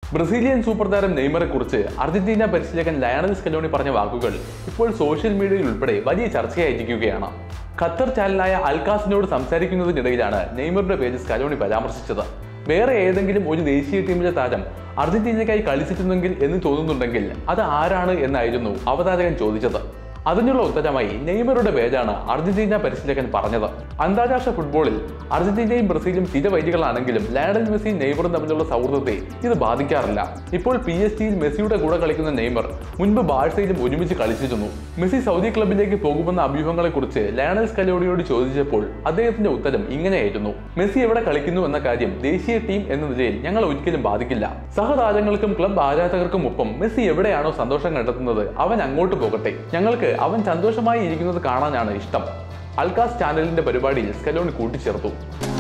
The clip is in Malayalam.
ബ്രസീലിയൻ സൂപ്പർ താരം നെയ്മറെ കുറിച്ച് അർജന്റീന പരിശീലകൻ ലയണൽ സ്കലോണി പറഞ്ഞ വാക്കുകൾ ഇപ്പോൾ സോഷ്യൽ മീഡിയയിൽ ഉൾപ്പെടെ വലിയ ചർച്ചയായിരിക്കുകയാണ് ഖത്തർ ചാനലായ അൽക്കാസിനോട് സംസാരിക്കുന്നതിനിടയിലാണ് നെയ്മറുടെ പേര് സ്കലോണി പരാമർശിച്ചത് വേറെ ഏതെങ്കിലും ഒരു ദേശീയ ടീമിലെ താരം അർജന്റീനയ്ക്കായി കളിച്ചിട്ടുണ്ടെങ്കിൽ എന്ന് തോന്നുന്നുണ്ടെങ്കിൽ അത് ആരാണ് എന്നായിരുന്നു അവതാരകൻ ചോദിച്ചത് അതിനുള്ള ഉത്തരമായി നെയ്മറുടെ പേരാണ് അർജന്റീന പരിശീലകൻ പറഞ്ഞത് അന്താരാഷ്ട്ര ഫുട്ബോളിൽ അർജന്റീനയും ബ്രസീലും സ്ഥിരവൈരികളാണെങ്കിലും ലയണൽ മെസ്സി നെയ്മറും തമ്മിലുള്ള സൗഹൃദത്തെ ഇത് ബാധിക്കാറില്ല ഇപ്പോൾ പി എസ് ടിയിൽ മെസ്സിയുടെ കൂടെ കളിക്കുന്ന നെയ്മർ മുൻപ് ബാഴ്സയിലും ഒരുമിച്ച് കളിച്ചിരുന്നു മെസ്സി സൗദി ക്ലബിലേക്ക് പോകുമെന്ന അഭ്യൂഹങ്ങളെക്കുറിച്ച് ലയണൽ സ്കലോണിയോട് ചോദിച്ചപ്പോൾ അദ്ദേഹത്തിന്റെ ഉത്തരം ഇങ്ങനെയായിരുന്നു മെസ്സി എവിടെ കളിക്കുന്നു എന്ന കാര്യം ദേശീയ ടീം എന്ന നിലയിൽ ഞങ്ങൾ ഒരിക്കലും ബാധിക്കില്ല സഹതാരങ്ങൾക്കും ക്ലബ് ആരാധകർക്കും ഒപ്പം മെസ്സി എവിടെയാണോ സന്തോഷം കണ്ടെത്തുന്നത് അവൻ അങ്ങോട്ട് പോകട്ടെ ഞങ്ങൾക്ക് അവൻ സന്തോഷമായി ഇരിക്കുന്നത് കാണാനാണ് ഇഷ്ടം അൽക്കാസ് ചാനലിന്റെ പരിപാടിയിൽ സ്കലോണി കൂട്ടിച്ചേർത്തു